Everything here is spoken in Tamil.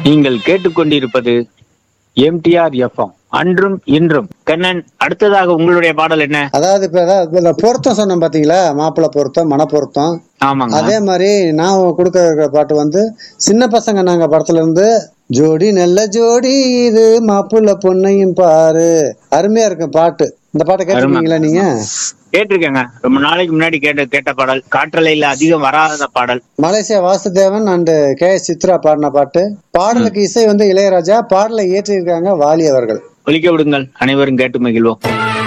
நீங்கள் கேட்டுக்கொண்டிருப்பது எம்டிஆர் எஃப்எம் அன்றும் இன்றும் கண்ணன் அடுத்ததாக உங்களுடைய பாடல் என்ன அதாவது இப்ப அதாவது இந்த பொருத்தம் சொன்னேன் பாத்தீங்களா மாப்பிள்ளை பொருத்தம் மன பொருத்தம் ஆமாங்க அதே மாதிரி நான் கொடுக்க இருக்கிற பாட்டு வந்து சின்ன பசங்க நாங்க படத்துல இருந்து ஜோடி நல்ல ஜோடி இது மாப்பிள்ளை பொண்ணையும் பாரு அருமையா இருக்கும் பாட்டு இந்த பாட்டை கேட்டிருக்கீங்களா நீங்க கேட்டிருக்கேங்க ரொம்ப நாளைக்கு முன்னாடி கேட்ட கேட்ட பாடல் காற்றலையில அதிகம் வராத பாடல் Malaysia Vasudevan and K S Chithra பாடின பாட்டு பாடலுக்கு இசை வந்து இளையராஜா பாடலை இயற்றியிருக்காங்க வாலி அவர்கள் ஒலிக்க விடுங்கள் அனைவரும் கேட்டு மகிழ்வோம்